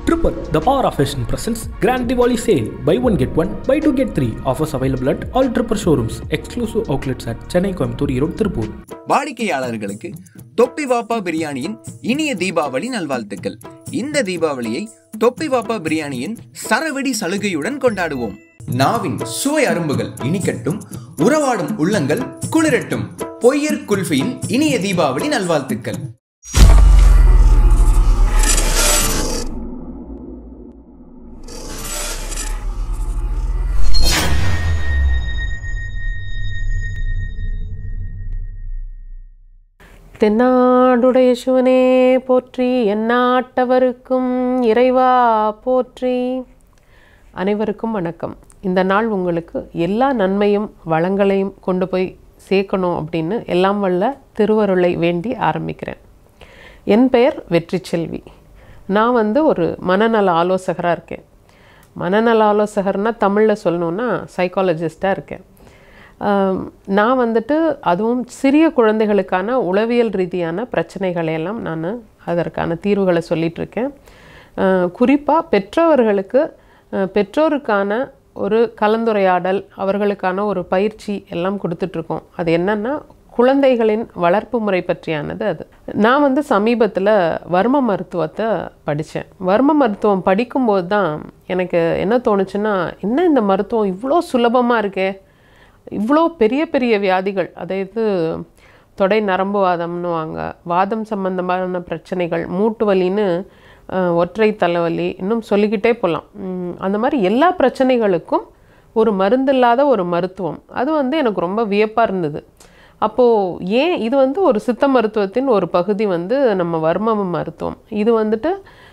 Tripper, the power of fashion presents Grand Diwali sale. Buy one get one, buy two get three. Offers available at all Tripper showrooms. Exclusive outlets at Chennai, Coimbatore, Erode, Tirupur. வாடிக்கையாளர்களுக்கு தொப்பி வாப்பா பிரியாணியின் இனிய தீபாவளி நல்வாழ்த்துக்கள் இந்த தீபாவளியை தொப்பி வாப்பா பிரியாணியின் சரவெடி சலுகையுடன் கொண்டாடுவோம் நாவின் சுவை அரும்புகள் இனிக்கட்டும் உறவாடும் உள்ளங்கள் குளிரட்டும் பொய்யர் குல்ஃபியின் இனிய தீபாவளி நல்வாழ்த்துக்கள் தென்னாடுடைய சிவனே போற்றி எந்நாட்டவருக்கும் இறைவா போற்றி அனைவருக்கும் வணக்கம் இந்த நாள் உங்களுக்கு எல்லா நன்மையும் வளங்களையும் கொண்டு போய் சேர்க்கணும் அப்படின்னு எல்லாம் வல்ல திருவருளை வேண்டி ஆரம்பிக்கிறேன் என் பெயர் வெற்றி செல்வி நான் வந்து ஒரு மனநல ஆலோசகராக இருக்கேன் மனநல ஆலோசகர்னால் தமிழில் சொல்லணுன்னா சைக்காலஜிஸ்ட்டாக இருக்கேன் ஆம், நான் வந்துட்டு அதுவும் சிறிய குழந்தைகளுக்கான உளவியல் ரீதியான பிரச்சனைகளை எல்லாம் நான் அதற்கான தீர்வுகளை சொல்லிட்டு இருக்கேன் குறிப்பாக பெற்றவர்களுக்கு அஹ், பெற்றோருக்கான ஒரு கலந்துரையாடல் அவர்களுக்கான ஒரு பயிற்சி எல்லாம் கொடுத்துட்ருக்கோம் அது என்னன்னா குழந்தைகளின் வளர்ப்பு முறை பற்றியானது அது நான் வந்து சமீபத்தில் வர்ம மருத்துவத்தை படித்தேன் வர்ம மருத்துவம் படிக்கும்போது தான் எனக்கு என்ன தோணுச்சுன்னா என்ன இந்த மருத்துவம் இவ்வளோ சுலபமாக இருக்கே இவ்வளோ பெரிய பெரிய வியாதிகள் அதாவது தொடை நரம்பு வாதம்னுவாங்க வாதம் சம்பந்தமான பிரச்சனைகள் மூட்டு வலின்னு அஹ், ஒற்றை தலைவலி இன்னும் சொல்லிக்கிட்டே போகலாம் உம், அந்த மாதிரி எல்லா பிரச்சனைகளுக்கும் ஒரு மருந்தில்லாத ஒரு மருத்துவம் அது வந்து எனக்கு ரொம்ப வியப்பாக இருந்தது அப்போது ஏன் இது வந்து ஒரு சித்த மருத்துவத்தின் ஒரு பகுதி வந்து நம்ம வர்ம மருத்துவம் இது வந்துட்டு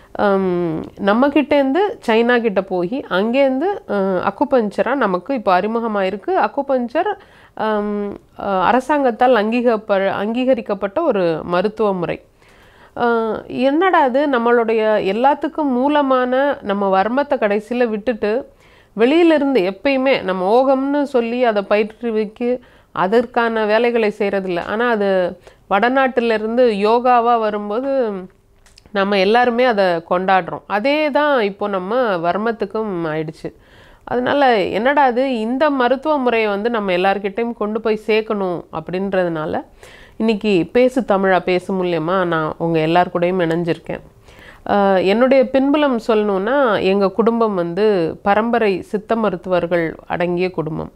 ஹம், நம்மக்கிட்டேருந்து சைனா கிட்ட போய் அங்கேருந்து அக்குபஞ்சராக நமக்கு இப்போ அறிமுகமாயிருக்கு அக்குபஞ்சர் ஹம், அஹ், அரசாங்கத்தால் அங்கீகப்ப அங்கீகரிக்கப்பட்ட ஒரு மருத்துவ முறை அஹ், என்னடா அது நம்மளுடைய எல்லாத்துக்கும் மூலமான நம்ம வர்மத்தை கடைசியில் விட்டுட்டு வெளியிலிருந்து எப்பயுமே நம்ம ஓகம்னு சொல்லி அதை பயிற்றுவிக்கு அதற்கான வேலைகளை செய்கிறதில்ல ஆனால் அது வடநாட்டிலிருந்து யோகாவாக வரும்போது நம்ம எல்லாருமே அதை கொண்டாடுறோம் அதே தான் இப்போ நம்ம வர்மத்துக்கும் ஆயிடுச்சு அதனால என்னடா அது இந்த மருத்துவ முறையை வந்து நம்ம எல்லார்கிட்டையும் கொண்டு போய் சேர்க்கணும் அப்படின்றதுனால இன்னைக்கு பேசு தமிழா பேசு மூலியமா நான் உங்கள் எல்லார் கூடயும் இணைஞ்சிருக்கேன் ஆஹ் என்னுடைய பின்புலம் சொல்லணுன்னா எங்கள் குடும்பம் வந்து பரம்பரை சித்த மருத்துவர்கள் அடங்கிய குடும்பம்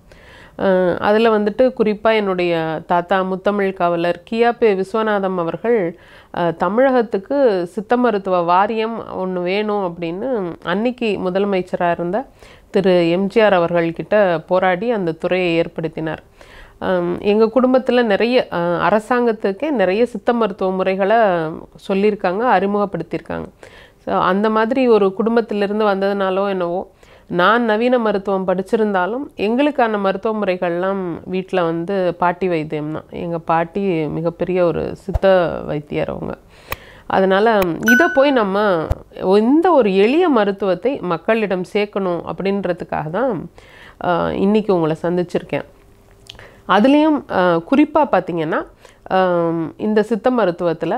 அதில் வந்துட்டு குறிப்பாக என்னுடைய தாத்தா முத்தமிழ் காவலர் கியாபே விஸ்வநாதம் அவர்கள் ஆஹ் தமிழகத்துக்கு சித்த மருத்துவ வாரியம் ஒன்று வேணும் அப்படின்னு அன்னைக்கு முதலமைச்சராக இருந்த திரு எம்ஜிஆர் அவர்கள்கிட்ட போராடி அந்த துறையை ஏற்படுத்தினார் எங்கள் குடும்பத்தில் நிறைய அஹ், அரசாங்கத்துக்கே நிறைய சித்த மருத்துவ முறைகளை சொல்லியிருக்காங்க அறிமுகப்படுத்தியிருக்காங்க ஸோ அந்த மாதிரி ஒரு குடும்பத்திலிருந்து வந்ததுனாலோ என்னவோ நான் நவீன மருத்துவம் படிச்சிருந்தாலும் எங்களுக்கான மருத்துவ முறைகள்லாம் வீட்டில் வந்து பாட்டி வைத்தியம் தான் எங்கள் பாட்டி மிகப்பெரிய ஒரு சித்த வைத்தியர் அவங்க அதனால் இதை போய் நம்ம இந்த ஒரு எளிய மருத்துவத்தை மக்களிடம் சேர்க்கணும் அப்படின்றதுக்காக தான் ஆஹ், இன்னைக்கு உங்களை சந்திச்சிருக்கேன் அதுலேயும் குறிப்பாக பார்த்தீங்கன்னா ஆம், இந்த சித்த மருத்துவத்தில்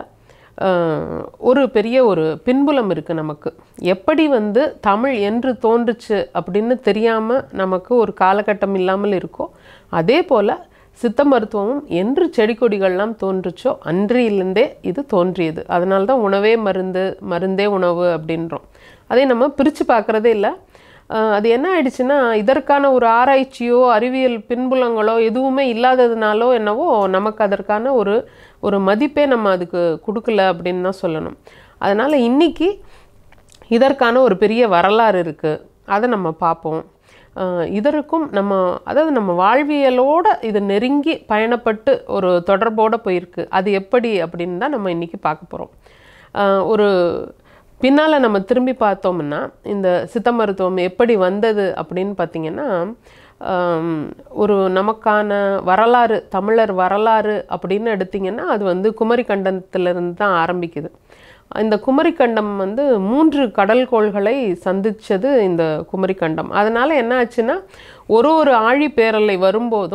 ஒரு பெரிய ஒரு பின்புலம் இருக்குது நமக்கு எப்படி வந்து தமிழ் என்று தோன்றுச்சு அப்படின்னு தெரியாமல் நமக்கு ஒரு காலகட்டம் இல்லாமல் இருக்கோ அதே போல் சித்த மருத்துவமும் என்று செடி கொடிகள்லாம் தோன்றுச்சோ அன்றிலிருந்தே இது தோன்றியது அதனால தான் உணவே மருந்து மருந்தே உணவு அப்படின்றோம் அதை நம்ம பிரித்து பார்க்குறதே இல்லை ஆஹ் அது என்ன ஆயிடுச்சுன்னா இதற்கான ஒரு ஆராய்ச்சியோ அறிவியல் பின்புலங்களோ எதுவுமே இல்லாததுனாலோ என்னவோ நமக்கு அதற்கான ஒரு ஒரு மதிப்பே நம்ம அதுக்கு கொடுக்கல அப்படின்னு தான் சொல்லணும் அதனால் இன்னைக்கு இதற்கான ஒரு பெரிய வரலாறு இருக்குது அதை நம்ம பார்ப்போம் ஆஹ் இதற்கும் நம்ம அதாவது நம்ம வாழ்வியலோட இது நெருங்கி பயணப்பட்டு ஒரு தொடர்போடு போயிருக்கு அது எப்படி அப்படின்னு தான் நம்ம இன்றைக்கி பார்க்க போகிறோம் ஒரு பின்னால் நம்ம திரும்பி பார்த்தோம்னா இந்த சித்த மருத்துவம் எப்படி வந்தது அப்படின்னு பார்த்திங்கன்னா ஆம், ஒரு நமக்கான வரலாறு தமிழர் வரலாறு அப்படின்னு எடுத்திங்கன்னா அது வந்து குமரி கண்டத்திலிருந்து தான் ஆரம்பிக்குது இந்த குமரிக்கண்டம் வந்து மூன்று கடல்கோள்களை சந்திச்சது இந்த குமரிக்கண்டம் அதனால் என்ன ஆச்சுன்னா ஒரு ஒரு ஆழி பேரலை வரும்போதும்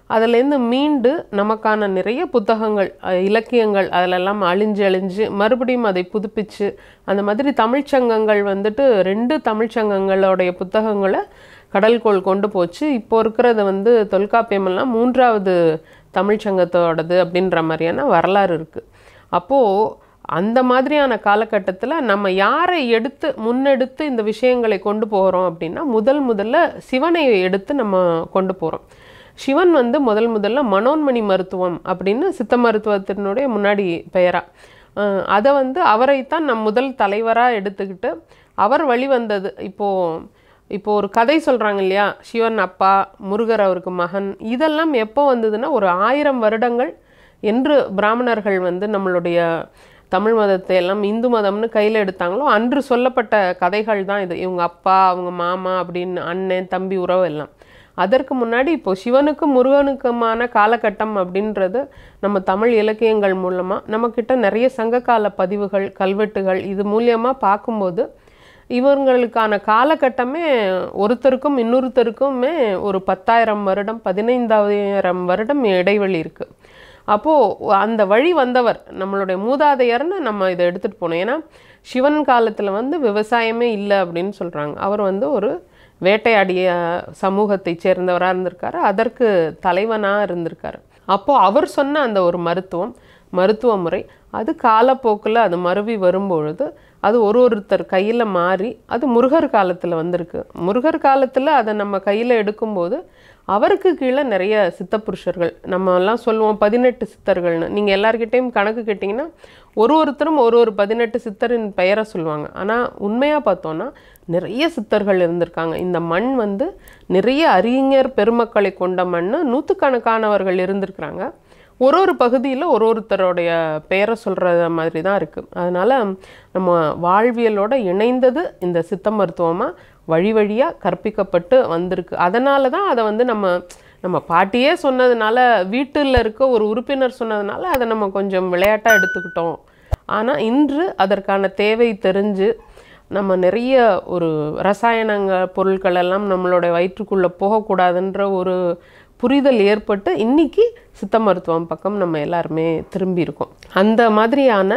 அதுலேருந்து மீண்டு நமக்கான நிறைய புத்தகங்கள் அஹ், இலக்கியங்கள் அதிலெல்லாம் அழிஞ்சு அழிஞ்சு மறுபடியும் அதை புதுப்பிச்சு அந்த மாதிரி தமிழ்ச்சங்கங்கள் வந்துட்டு ரெண்டு தமிழ்ச்சங்கங்களுடைய புத்தகங்களை கடல்கோள் கொண்டு போச்சு இப்போ இருக்கிறது வந்து தொல்காப்பியமெல்லாம் மூன்றாவது தமிழ்ச்சங்கத்தோடது அப்படின்ற மாதிரியான வரலாறு இருக்குது அப்போது அந்த மாதிரியான காலகட்டத்தில் நம்ம யாரை எடுத்து முன்னெடுத்து இந்த விஷயங்களை கொண்டு போகிறோம் அப்படின்னா முதல் முதல்ல சிவனை எடுத்து நம்ம கொண்டு போகிறோம் சிவன் வந்து முதல் முதல்ல மனோன்மணி மருத்துவம் அப்படின்னு சித்த மருத்துவத்தினுடைய முன்னாடி பெயரா அஹ் அதை வந்து அவரைத்தான் நம் முதல் தலைவராக எடுத்துக்கிட்டு அவர் வழி வந்தது இப்போது இப்போ ஒரு கதை சொல்கிறாங்க இல்லையா சிவன் அப்பா முருகர் அவருக்கு மகன் இதெல்லாம் எப்போ வந்ததுன்னா ஒரு ஆயிரம் வருடங்கள் என்று பிராமணர்கள் வந்து நம்மளுடைய தமிழ் மதத்தை எல்லாம் இந்து மதம்னு கையில் எடுத்தாங்களோ அன்று சொல்லப்பட்ட கதைகள் தான் இது இவங்க அப்பா அவங்க மாமா அப்படின்னு அண்ணன் தம்பி உறவு எல்லாம் அதற்கு முன்னாடி இப்போ சிவனுக்கும் முருகனுக்குமான காலகட்டம் அப்படின்றது நம்ம தமிழ் இலக்கியங்கள் மூலமாக நம்மக்கிட்ட நிறைய சங்ககால பதிவுகள் கல்வெட்டுகள் இது மூலியமாக பார்க்கும்போது இவங்களுக்கான காலகட்டமே ஒருத்தருக்கும் இன்னொருத்தருக்குமே ஒரு பத்தாயிரம் வருடம் பதினைந்தாயிரம் வருடம் இடைவெளி இருக்குது அப்போது அந்த வழி வந்தவர் நம்மளுடைய மூதாதையர்னு நம்ம இதை எடுத்துகிட்டு போனோம் ஏன்னா சிவன் காலத்தில் வந்து விவசாயமே இல்லை அப்படின்னு சொல்கிறாங்க அவர் வந்து ஒரு வேட்டையாடிய சமூகத்தை சேர்ந்தவராக இருந்திருக்காரு அதற்கு தலைவனாக இருந்திருக்காரு அப்போது அவர் சொன்ன அந்த ஒரு மருத்துவம் மருத்துவ முறை அது காலப்போக்கில் அது மருவி வரும்பொழுது அது ஒரு ஒருத்தர் கையில் மாறி அது முருகர் காலத்தில் வந்திருக்கு முருகர் காலத்தில் அதை நம்ம கையில் எடுக்கும்போது அவருக்கு கீழே நிறைய சித்தப்புருஷர்கள் நம்ம எல்லாம் சொல்லுவோம் பதினெட்டு சித்தர்கள்னு நீங்கள் எல்லார்கிட்டேயும் கணக்கு கேட்டிங்கன்னா ஒரு ஒருத்தரும் ஒரு ஒரு பதினெட்டு சித்தரின் பெயரை சொல்லுவாங்க ஆனால் உண்மையாக பார்த்தோன்னா நிறைய சித்தர்கள் இருந்திருக்காங்க இந்த மண் வந்து நிறைய அறிஞர் பெருமக்களை கொண்ட மண் நூற்றுக்கணக்கானவர்கள் இருந்திருக்கிறாங்க ஒரு ஒரு பகுதியில் ஒரு ஒருத்தருடைய பெயரை சொல்கிற மாதிரி தான் இருக்குது அதனால் நம்ம வாழ்வியலோட இணைந்தது இந்த சித்த மருத்துவமாக வழி வழியாக கற்பிக்கப்பட்டு வந்திருக்கு அதனால தான் அதை வந்து நம்ம நம்ம பாட்டியே சொன்னதுனால வீட்டில் இருக்க ஒரு உறுப்பினர் சொன்னதுனால அதை நம்ம கொஞ்சம் விளையாட்டாக எடுத்துக்கிட்டோம் ஆனால் இன்று அதற்கான தேவை தெரிஞ்சு நம்ம நிறைய ஒரு ரசாயனங்க பொருட்கள் எல்லாம் நம்மளோட வயிற்றுக்குள்ளே போகக்கூடாதுன்ற ஒரு புரிதல் ஏற்பட்டு இன்னைக்கு சித்த மருத்துவம் பக்கம் நம்ம எல்லாருமே திரும்பி இருக்கோம் அந்த மாதிரியான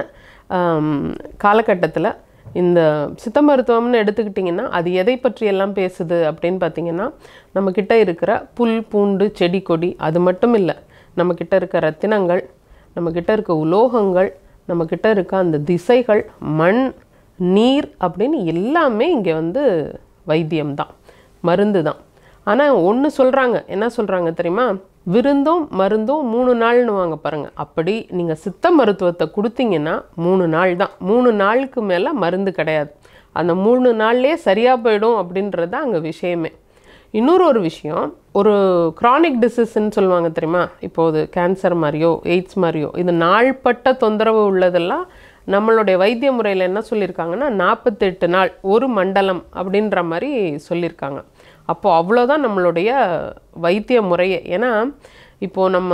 காலகட்டத்தில் இந்த சித்த மருத்துவம்னு எடுத்துக்கிட்டிங்கன்னா அது எதை பற்றி எல்லாம் பேசுது அப்படின்னு பார்த்தீங்கன்னா நம்மக்கிட்ட இருக்கிற புல் பூண்டு செடி கொடி அது மட்டும் இல்லை நம்மக்கிட்ட இருக்க ரத்தினங்கள் நம்மக்கிட்ட இருக்க உலோகங்கள் நம்மக்கிட்ட இருக்க அந்த திசைகள் மண் நீர் அப்படின்னு எல்லாமே இங்கே வந்து வைத்தியம்தான் மருந்து தான் ஆனால் ஒன்று சொல்கிறாங்க என்ன சொல்கிறாங்க தெரியுமா விருந்தும் மருந்தும் மூணு நாள்னு வாங்க பாருங்கள் அப்படி நீங்கள் சித்த மருத்துவத்தை கொடுத்தீங்கன்னா மூணு நாள் தான் மூணு நாளுக்கு மேலே மருந்து கிடையாது அந்த மூணு நாள்லேயே சரியாக போயிடும் அப்படின்றது தான் அங்கே விஷயமே இன்னொரு ஒரு விஷயம் ஒரு க்ரானிக் டிசீஸ்ன்னு சொல்லுவாங்க தெரியுமா இப்போது கேன்சர் மாதிரியோ எய்ட்ஸ் மாதிரியோ இது நாள்பட்ட தொந்தரவு உள்ளதெல்லாம் நம்மளுடைய வைத்திய முறையில் என்ன சொல்லியிருக்காங்கன்னா நாற்பத்தெட்டு நாள் ஒரு மண்டலம் அப்படின்ற மாதிரி சொல்லியிருக்காங்க அப்போது அவ்வளோதான் நம்மளுடைய வைத்திய முறையே ஏன்னா இப்போது நம்ம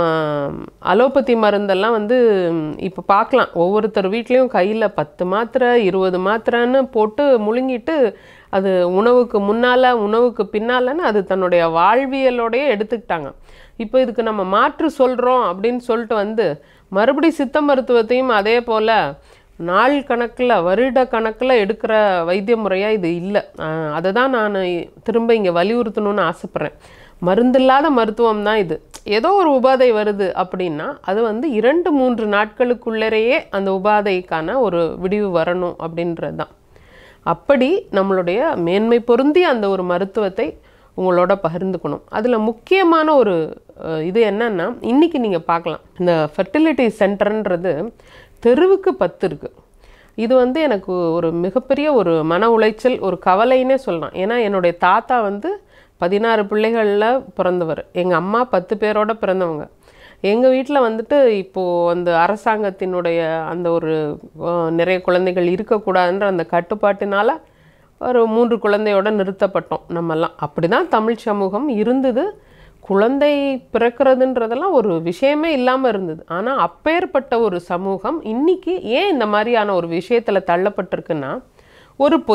அலோபதி மருந்தெல்லாம் வந்து இப்போ பார்க்கலாம் ஒவ்வொருத்தர் வீட்லேயும் கையில் பத்து மாத்திரை இருபது மாத்திரைன்னு போட்டு முழுங்கிட்டு அது உணவுக்கு முன்னால் உணவுக்கு பின்னாலன்னு அது தன்னுடைய வாழ்வியலோடையே எடுத்துக்கிட்டாங்க இப்போ இதுக்கு நம்ம மாற்று சொல்கிறோம் அப்படின்னு சொல்லிட்டு வந்து மறுபடி சித்த மருத்துவத்தையும் அதே போல் நாள் கணக்கில் வருட கணக்கில் எடுக்கிற வைத்திய முறையாக இது இல்லை அதை தான் நான் திரும்ப இங்கே வலியுறுத்தணும்னு ஆசைப்பட்றேன் மருந்தில்லாத மருத்துவம் தான் இது ஏதோ ஒரு உபாதை வருது அப்படின்னா அது வந்து இரண்டு மூன்று நாட்களுக்குள்ளேயே அந்த உபாதைக்கான ஒரு விடிவு வரணும் அப்படின்றது தான் அப்படி நம்மளுடைய மேன்மை பொருந்திய அந்த ஒரு மருத்துவத்தை உங்களோட பகிர்ந்துக்கணும் அதில் முக்கியமான ஒரு இது என்னன்னா இன்றைக்கி நீங்கள் பார்க்கலாம் இந்த ஃபெர்டிலிட்டி சென்டர்ன்றது தெருவுக்கு பத்து இருக்குது இது வந்து எனக்கு ஒரு மிகப்பெரிய ஒரு மன உளைச்சல் ஒரு கவலைன்னே சொல்லலாம் ஏன்னா என்னுடைய தாத்தா வந்து பதினாறு பிள்ளைகளில் பிறந்தவர் எங்கள் அம்மா பத்து பேரோட பிறந்தவங்க எங்கள் வீட்டில் வந்துட்டு இப்போது அந்த அரசாங்கத்தினுடைய அந்த ஒரு நிறைய குழந்தைகள் இருக்கக்கூடாதுன்ற அந்த கட்டுப்பாட்டினால் ஒரு மூன்று குழந்தையோட நிறுத்தப்பட்டோம் நம்மெல்லாம் அப்படி தான் தமிழ் சமூகம் இருந்தது குழந்தை பிறக்கிறதுன்றதெல்லாம் ஒரு விஷயமே இல்லாமல் இருந்தது ஆனால் அப்பேற்பட்ட ஒரு சமூகம் இன்னைக்கு ஏன் இந்த மாதிரியான ஒரு விஷயத்தில் தள்ளப்பட்டிருக்குன்னா ஒரு பொய்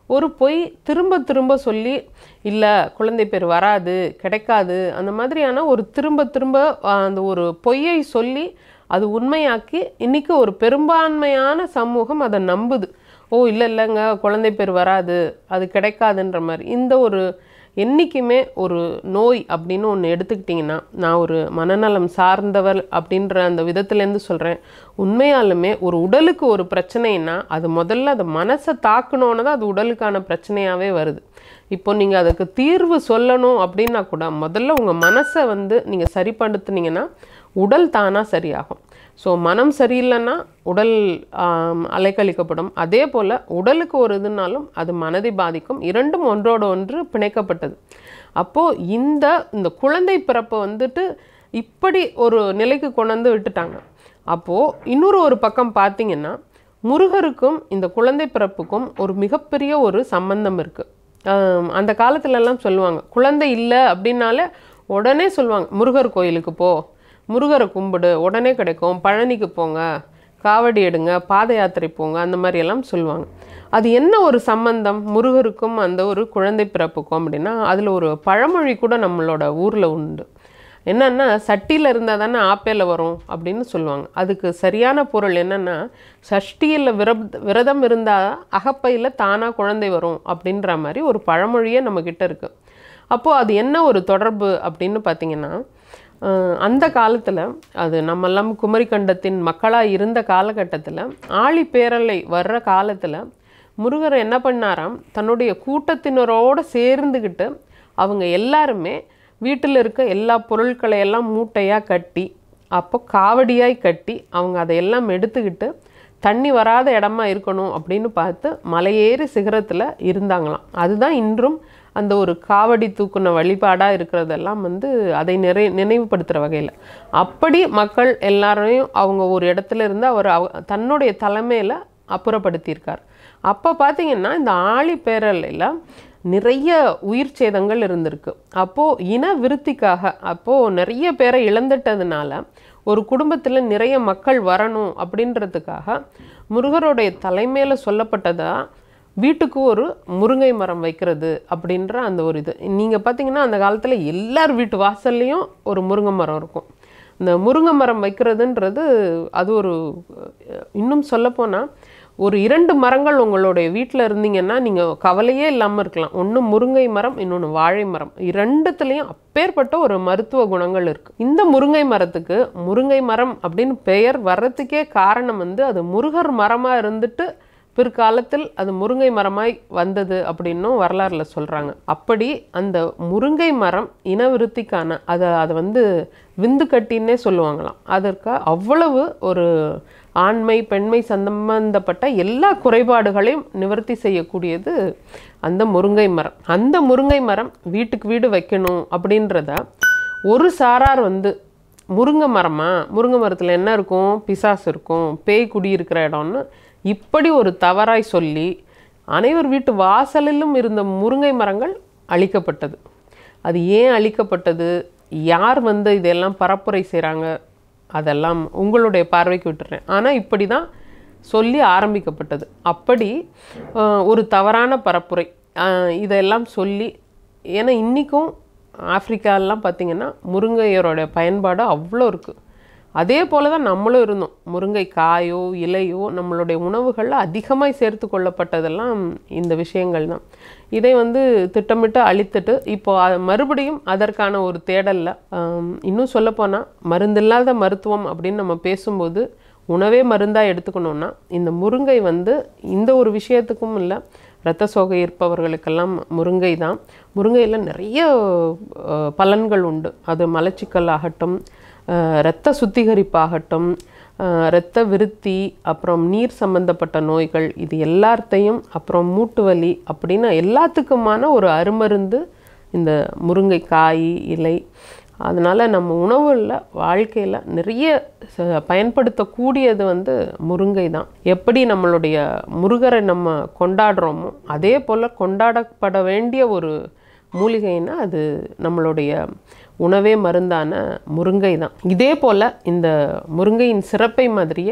ஒரு பொய் திரும்ப திரும்ப சொல்லி இல்லை குழந்தை பேர் வராது கிடைக்காது அந்த மாதிரியான ஒரு திரும்ப திரும்ப ஆஹ், அந்த ஒரு பொய்யை சொல்லி அது உண்மையாக்கி இன்னைக்கு ஒரு பெரும்பான்மையான சமூகம் அதை நம்புது ஓ இல்லை இல்லைங்க குழந்தை பேர் வராது அது கிடைக்காதுன்ற மாதிரி இந்த ஒரு என்றைக்குமே ஒரு நோய் அப்படின்னு ஒன்று எடுத்துக்கிட்டிங்கன்னா நான் ஒரு மனநலம் சார்ந்தவர் அப்படின்ற அந்த விதத்துலேருந்து சொல்கிறேன் உண்மையாலுமே ஒரு உடலுக்கு ஒரு பிரச்சனைன்னா அது முதல்ல அது மனசை தாக்கணுன்னு தான் அது உடலுக்கான பிரச்சனையாகவே வருது இப்போ நீங்கள் அதுக்கு தீர்வு சொல்லணும் அப்படின்னா கூட முதல்ல உங்கள் மனசை வந்து நீங்கள் சரிப்படுத்துனீங்கன்னா உடல் தானாக சரியாகும் ஸோ மனம் சரியில்லைன்னா உடல் ஆம், அலைக்கழிக்கப்படும் அதே போல் உடலுக்கு ஒரு இதுனாலும் அது மனதை பாதிக்கும் இரண்டும் ஒன்றோடு ஒன்று பிணைக்கப்பட்டது அப்போது இந்த இந்த குழந்தை பிறப்பை வந்துட்டு இப்படி ஒரு நிலைக்கு கொண்டு வந்து விட்டுட்டாங்க அப்போது இன்னொரு ஒரு பக்கம் பார்த்தீங்கன்னா முருகருக்கும் இந்த குழந்தை பிறப்புக்கும் ஒரு மிகப்பெரிய ஒரு சம்பந்தம் இருக்குது அந்த காலத்துலலாம் சொல்லுவாங்க குழந்தை இல்லை அப்படின்னாலே உடனே சொல்லுவாங்க முருகர் கோயிலுக்கு போ முருகரை கும்பிடு உடனே கிடைக்கும் பழனிக்கு போங்க காவடி எடுங்க பாத யாத்திரை போங்க அந்த மாதிரி எல்லாம் சொல்லுவாங்க அது என்ன ஒரு சம்பந்தம் முருகருக்கும் அந்த ஒரு குழந்தை பிறப்புக்கும் அப்படின்னா அதில் ஒரு பழமொழி கூட நம்மளோட ஊரில் உண்டு என்னன்னா சட்டியில் இருந்தால் தானே ஆப்பேல வரும் அப்படின்னு சொல்லுவாங்க அதுக்கு சரியான பொருள் என்னன்னா சஷ்டியில் விரத் விரதம் இருந்தால் அகப்பையில் தானாக குழந்தை வரும் அப்படின்ற மாதிரி ஒரு பழமொழியே நம்மக்கிட்ட இருக்குது அப்போது அது என்ன ஒரு தொடர்பு அப்படின்னு பார்த்தீங்கன்னா அஹ், அந்த காலத்தில் அது நம்மெல்லாம் குமரிக்கண்டத்தின் மக்களாக இருந்த காலகட்டத்தில் ஆழி பேரலை வர்ற காலத்தில் முருகர் என்ன பண்ணாராம் தன்னுடைய கூட்டத்தினரோடு சேர்ந்துக்கிட்டு அவங்க எல்லாருமே வீட்டில் இருக்க எல்லா பொருட்களை எல்லாம் மூட்டையாக கட்டி அப்போ காவடியாய் கட்டி அவங்க அதையெல்லாம் எடுத்துக்கிட்டு தண்ணி வராத இடமா இருக்கணும் அப்படின்னு பார்த்து மலையேறி சிகரத்தில் இருந்தாங்களாம் அதுதான் இன்றும் அந்த ஒரு காவடி தூக்குன வழிபாடாக இருக்கிறதெல்லாம் வந்து அதை நிறை நினைவுபடுத்துகிற வகையில் அப்படி மக்கள் எல்லாரையும் அவங்க ஒரு இடத்துல இருந்து அவர் அவ தன்னுடைய தலைமையில் அப்புறப்படுத்தியிருக்கார் அப்போ பார்த்தீங்கன்னா இந்த ஆழி பேரலையில் நிறைய உயிர் சேதங்கள் இருந்திருக்கு அப்போது இன விருத்திக்காக அப்போது நிறைய பேரை இழந்துட்டதுனால ஒரு குடும்பத்தில் நிறைய மக்கள் வரணும் அப்படின்றதுக்காக முருகருடைய தலைமையில் சொல்லப்பட்டதா வீட்டுக்கு ஒரு முருங்கை மரம் வைக்கிறது அப்படின்ற அந்த ஒரு இது நீங்கள் பார்த்தீங்கன்னா அந்த காலத்தில் எல்லார் வீட்டு வாசல்லையும் ஒரு முருங்கை மரம் இருக்கும் இந்த முருங்கை மரம் வைக்கிறதுன்றது அது ஒரு அஹ், இன்னும் சொல்லப்போனால் ஒரு இரண்டு மரங்கள் உங்களுடைய வீட்டில் இருந்தீங்கன்னா நீங்கள் கவலையே இல்லாமல் இருக்கலாம் ஒன்று முருங்கை மரம் இன்னொன்று வாழை மரம் இரண்டுத்துலேயும் அப்பேற்பட்ட ஒரு மருத்துவ குணங்கள் இருக்குது இந்த முருங்கை மரத்துக்கு முருங்கை மரம் அப்படின்னு பெயர் வர்றதுக்கே காரணம் வந்து அது முருகர் மரமாக இருந்துட்டு பிற்காலத்தில் அது முருங்கை மரமாய் வந்தது அப்படின்னும் வரலாறுல சொல்கிறாங்க அப்படி அந்த முருங்கை மரம் இனவிருத்திக்கான அதை அதை வந்து விந்து கட்டின்னே சொல்லுவாங்களாம் அதற்கு அவ்வளவு ஒரு ஆண்மை பெண்மை சம்பந்தப்பட்ட எல்லா குறைபாடுகளையும் நிவர்த்தி செய்யக்கூடியது அந்த முருங்கை மரம் அந்த முருங்கை மரம் வீட்டுக்கு வீடு வைக்கணும் அப்படின்றத ஒரு சாரார் வந்து முருங்கை மரமா முருங்கை மரத்தில் என்ன இருக்கும் பிசாசு இருக்கும் பேய் குடியிருக்கிற இடம்னு இப்படி ஒரு தவறாய் சொல்லி அனைவர் வீட்டு வாசலிலும் இருந்த முருங்கை மரங்கள் அழிக்கப்பட்டது அது ஏன் அழிக்கப்பட்டது யார் வந்து இதெல்லாம் பரப்புரை செய்கிறாங்க அதெல்லாம் உங்களுடைய பார்வைக்கு விட்டுறேன் ஆனால் இப்படி தான் சொல்லி ஆரம்பிக்கப்பட்டது அப்படி அஹ், ஒரு தவறான பரப்புரை அஹ், இதெல்லாம் சொல்லி ஏன்னா இன்றைக்கும் ஆப்பிரிக்காலெலாம் பார்த்திங்கன்னா முருங்கையரோட பயன்பாடு அவ்வளோ இருக்குது அதே போல தான் நம்மளும் இருந்தோம் முருங்கை காயோ இலையோ நம்மளுடைய உணவுகளில் அதிகமாக சேர்த்து கொள்ளப்பட்டதெல்லாம் இந்த விஷயங்கள் தான் இதை வந்து திட்டமிட்டு அழித்துட்டு இப்போ அ- மறுபடியும் அதற்கான ஒரு தேடலில் இன்னும் சொல்லப்போனால் மருந்தில்லாத மருத்துவம் அப்படின்னு நம்ம பேசும்போது உணவே மருந்தாக எடுத்துக்கணும்னா இந்த முருங்கை வந்து இந்த ஒரு விஷயத்துக்கும் இல்லை இரத்த சோகை இருப்பவர்களுக்கெல்லாம் முருங்கை தான் முருங்கையில் நிறைய அஹ், பலன்கள் உண்டு அது மலச்சிக்கல் ஆகட்டும் அஹ், இரத்த சுத்திகரிப்பாகட்டும் அஹ், இரத்த விருத்தி அப்புறம் நீர் சம்பந்தப்பட்ட நோய்கள் இது எல்லாத்தையும் அப்புறம் மூட்டு வலி அப்படின்னு எல்லாத்துக்குமான ஒரு அருமருந்து இந்த முருங்கை காய் இலை அதனால் நம்ம உணவுல வாழ்க்கையில் நிறைய ச- பயன்படுத்தக்கூடியது வந்து முருங்கை தான் எப்படி நம்மளுடைய முருகரை நம்ம கொண்டாடுறோமோ அதே போல் கொண்டாடப்பட வேண்டிய ஒரு மூலிகைன்னா அது நம்மளுடைய உணவே மருந்தான முருங்கை தான் இதே போல் இந்த முருங்கையின் சிறப்பை மாதிரியே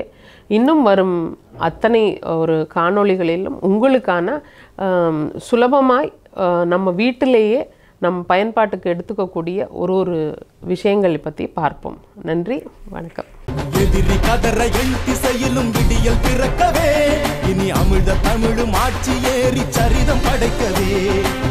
இன்னும் வரும் அத்தனை ஒரு காணொளிகளிலும் உங்களுக்கான ஆம், சுலபமாய் ஆ, நம்ம வீட்டிலேயே நம் பயன்பாட்டுக்கு எடுத்துக்கக்கூடிய ஒரு ஒரு விஷயங்களை பற்றி பார்ப்போம் நன்றி வணக்கம் எதிரி கதற என் திசையிலும் விடியல் பிறக்கவே இனி அமிழ்த தமிழும் ஆட்சி ஏறி சரிதம் படைக்கவே